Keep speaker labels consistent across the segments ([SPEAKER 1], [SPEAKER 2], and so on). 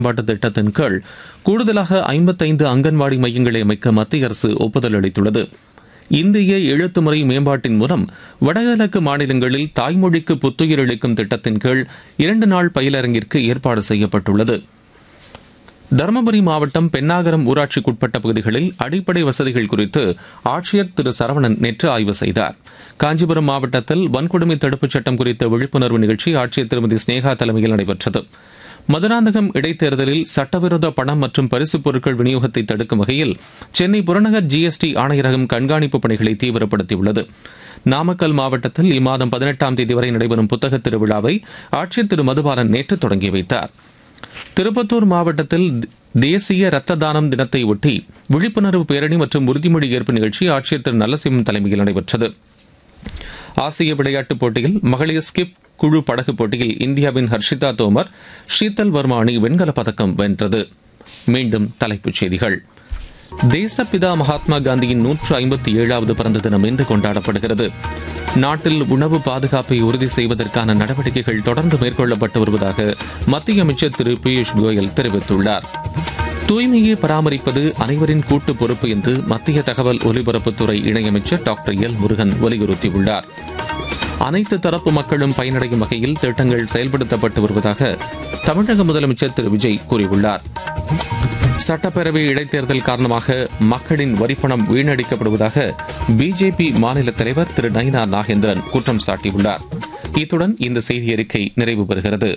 [SPEAKER 1] மேம்பாட்டு திட்டத்தின் கீழ் கூடுதலாக ஐம்பத்தைந்து அங்கன்வாடி மையங்களை அமைக்க மத்திய அரசு ஒப்புதல் அளித்துள்ளது இந்திய எழுத்து முறை மேம்பாட்டின் மூலம் வடகிழக்கு மாநிலங்களில் தாய்மொழிக்கு புத்துயிர் அளிக்கும் திட்டத்தின் கீழ் இரண்டு நாள் பயிலரங்கிற்கு ஏற்பாடு செய்யப்பட்டுள்ளது தருமபுரி மாவட்டம் பென்னாகரம் ஊராட்சிக்குட்பட்ட பகுதிகளில் அடிப்படை வசதிகள் குறித்து ஆட்சியர் திரு சரவணன் நேற்று ஆய்வு செய்தார் காஞ்சிபுரம் மாவட்டத்தில் வன்கொடுமை தடுப்புச் சட்டம் குறித்த விழிப்புணர்வு நிகழ்ச்சி ஆட்சியர் திருமதி ஸ்னேகா தலைமையில் நடைபெற்றது மதுராந்தகம் இடைத்தேர்தலில் சட்டவிரோத பணம் மற்றும் பரிசுப் பொருட்கள் விநியோகத்தை தடுக்கும் வகையில் சென்னை புறநகர் ஜிஎஸ்டி ஆணையரகம் கண்காணிப்பு பணிகளை தீவிரப்படுத்தியுள்ளது நாமக்கல் மாவட்டத்தில் இம்மாதம் பதினெட்டாம் தேதி வரை நடைபெறும் புத்தக திருவிழாவை ஆட்சியர் திரு மதுபாலன் நேற்று தொடங்கி வைத்தார் திருப்பத்தூர் மாவட்டத்தில் தேசிய ரத்த தானம் தினத்தை ஒட்டி விழிப்புணர்வு பேரணி மற்றும் உறுதிமொழி ஏற்பு நிகழ்ச்சி ஆட்சியர் திரு நல்லசிவம் தலைமையில் நடைபெற்றது ஆசிய விளையாட்டுப் போட்டியில் மகளிர் ஸ்கிப் குழு படகு போட்டியில் இந்தியாவின் ஹர்ஷிதா தோமர் ஷீதல் வர்மா அணி வெண்கலப் பதக்கம் வென்றது மீண்டும் தலைப்புச் செய்திகள் தேசப்பிதா மகாத்மா காந்தியின் நூற்று ஐம்பத்தி ஏழாவது பிறந்த தினம் இன்று கொண்டாடப்படுகிறது நாட்டில் உணவு பாதுகாப்பை உறுதி செய்வதற்கான நடவடிக்கைகள் தொடர்ந்து மேற்கொள்ளப்பட்டு வருவதாக மத்திய அமைச்சர் திரு பியூஷ் கோயல் தெரிவித்துள்ளார் தூய்மையை பராமரிப்பது அனைவரின் கூட்டு பொறுப்பு என்று மத்திய தகவல் ஒலிபரப்புத்துறை இணையமைச்சர் டாக்டர் எல் முருகன் வலியுறுத்தியுள்ளார் அனைத்து தரப்பு மக்களும் பயனடையும் வகையில் திட்டங்கள் செயல்படுத்தப்பட்டு வருவதாக தமிழக முதலமைச்சர் திரு விஜய் கூறியுள்ளார் சட்டப்பேரவை இடைத்தேர்தல் காரணமாக மக்களின் வரிப்பணம் வீணடிக்கப்படுவதாக பிஜேபி மாநில தலைவர் திரு நயினா நாகேந்திரன் குற்றம் சாட்டியுள்ளார் இத்துடன் இந்த செய்தி அறிக்கை நிறைவு பெறுகிறது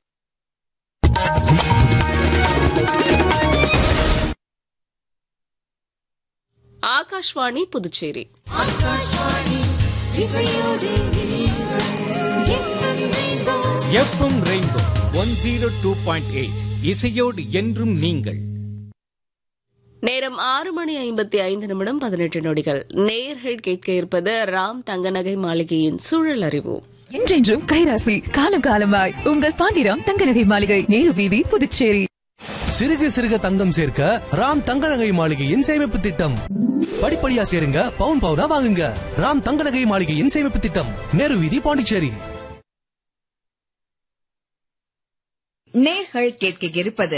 [SPEAKER 2] Akashvani Puducherry
[SPEAKER 3] FM rainbow one zero two point eight இசையோடு என்றும் நீங்கள்
[SPEAKER 2] நேரம் ஆறு மணி ஐம்பத்தி ஐந்து நிமிடம் பதினெட்டு நொடிகள் நேயர்கள் கேட்க இருப்பது ராம் தங்கநகை மாளிகையின் சூழல் அறிவு
[SPEAKER 4] என்றென்றும் கைராசி காலம் காலமாய் உங்கள் பாண்டிராம் தங்கநகை மாளிகை நேரு வீதி புதுச்சேரி
[SPEAKER 5] சிறுக சிறுக தங்கம் சேர்க்க ராம் தங்க நகை மாளிகையின் சேமிப்பு திட்டம் படிப்படியா சேருங்க பவுன் பவுனா வாங்குங்க ராம் தங்க நகை மாளிகையின் சேமிப்பு திட்டம் நேரு வீதி பாண்டிச்சேரி
[SPEAKER 6] நேர்கள் கேட்க இருப்பது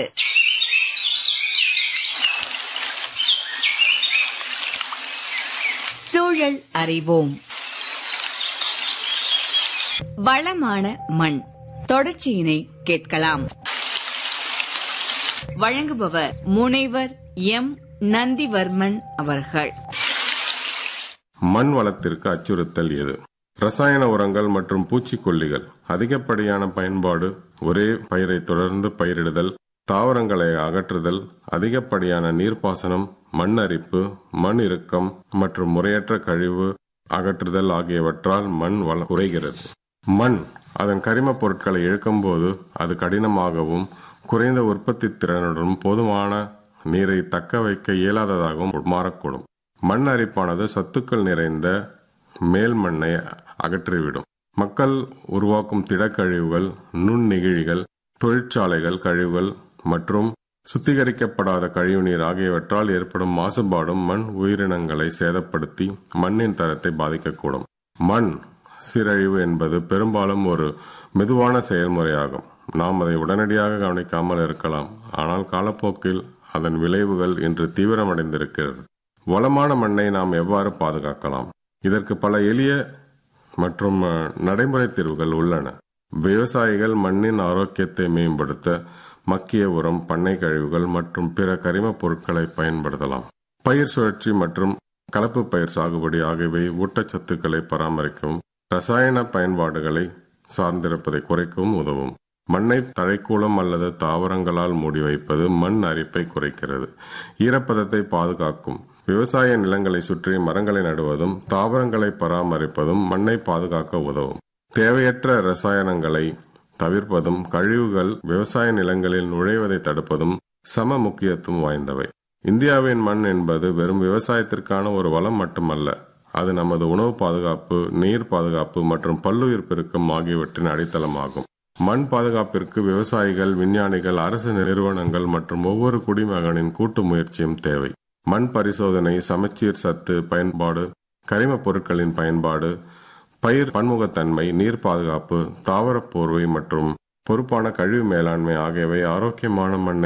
[SPEAKER 6] சூழல் அறிவோம் வளமான மண் தொடர்ச்சியினை கேட்கலாம் வழங்குபவர் முனைவர் எம் நந்திவர்மன் அவர்கள்
[SPEAKER 7] மண் வளத்திற்கு அச்சுறுத்தல் எது ரசாயன உரங்கள் மற்றும் பூச்சிக்கொல்லிகள் அதிகப்படியான பயன்பாடு ஒரே பயிரை தொடர்ந்து பயிரிடுதல் தாவரங்களை அகற்றுதல் அதிகப்படியான நீர்ப்பாசனம் மண் அரிப்பு மண் இறுக்கம் மற்றும் முறையற்ற கழிவு அகற்றுதல் ஆகியவற்றால் மண் வள குறைகிறது மண் அதன் கரிமப் பொருட்களை இழுக்கும்போது அது கடினமாகவும் குறைந்த உற்பத்தி திறனுடன் போதுமான நீரை தக்க வைக்க இயலாததாகவும் மாறக்கூடும் மண் அரிப்பானது சத்துக்கள் நிறைந்த மேல் மண்ணை அகற்றிவிடும் மக்கள் உருவாக்கும் திடக்கழிவுகள் நுண்ணெகிழிகள் தொழிற்சாலைகள் கழிவுகள் மற்றும் சுத்திகரிக்கப்படாத கழிவுநீர் ஆகியவற்றால் ஏற்படும் மாசுபாடும் மண் உயிரினங்களை சேதப்படுத்தி மண்ணின் தரத்தை பாதிக்கக்கூடும் மண் சீரழிவு என்பது பெரும்பாலும் ஒரு மெதுவான செயல்முறையாகும் நாம் அதை உடனடியாக கவனிக்காமல் இருக்கலாம் ஆனால் காலப்போக்கில் அதன் விளைவுகள் இன்று தீவிரமடைந்திருக்கிறது வளமான மண்ணை நாம் எவ்வாறு பாதுகாக்கலாம் இதற்கு பல எளிய மற்றும் அஹ், நடைமுறை தீர்வுகள் உள்ளன விவசாயிகள் மண்ணின் ஆரோக்கியத்தை மேம்படுத்த மக்கிய உரம் பண்ணை கழிவுகள் மற்றும் பிற கரிமப் பொருட்களை பயன்படுத்தலாம் பயிர் சுழற்சி மற்றும் கலப்பு பயிர் சாகுபடி ஆகியவை ஊட்டச்சத்துக்களை பராமரிக்கவும் ரசாயன பயன்பாடுகளை சார்ந்திருப்பதை குறைக்கவும் உதவும் மண்ணை தழைக்கூலம் அல்லது தாவரங்களால் மூடி வைப்பது மண் அரிப்பை குறைக்கிறது ஈரப்பதத்தை பாதுகாக்கும் விவசாய நிலங்களை சுற்றி மரங்களை நடுவதும் தாவரங்களை பராமரிப்பதும் மண்ணை பாதுகாக்க உதவும் தேவையற்ற ரசாயனங்களை தவிர்ப்பதும் கழிவுகள் விவசாய நிலங்களில் நுழைவதை தடுப்பதும் சம முக்கியத்துவம் வாய்ந்தவை இந்தியாவின் மண் என்பது வெறும் விவசாயத்திற்கான ஒரு வளம் மட்டுமல்ல அது நமது உணவு பாதுகாப்பு நீர் பாதுகாப்பு மற்றும் பல்லுயிர் பெருக்கம் ஆகியவற்றின் அடித்தளமாகும் மண் பாதுகாப்பிற்கு விவசாயிகள் விஞ்ஞானிகள் அரசு நிறுவனங்கள் மற்றும் ஒவ்வொரு குடிமகனின் கூட்டு முயற்சியும் தேவை மண் பரிசோதனை சமச்சீர் சத்து பயன்பாடு கரிமப் பொருட்களின் பயன்பாடு பயிர் பன்முகத்தன்மை நீர் பாதுகாப்பு தாவரப் போர்வை மற்றும் பொறுப்பான கழிவு மேலாண்மை ஆகியவை ஆரோக்கியமான மண்ணை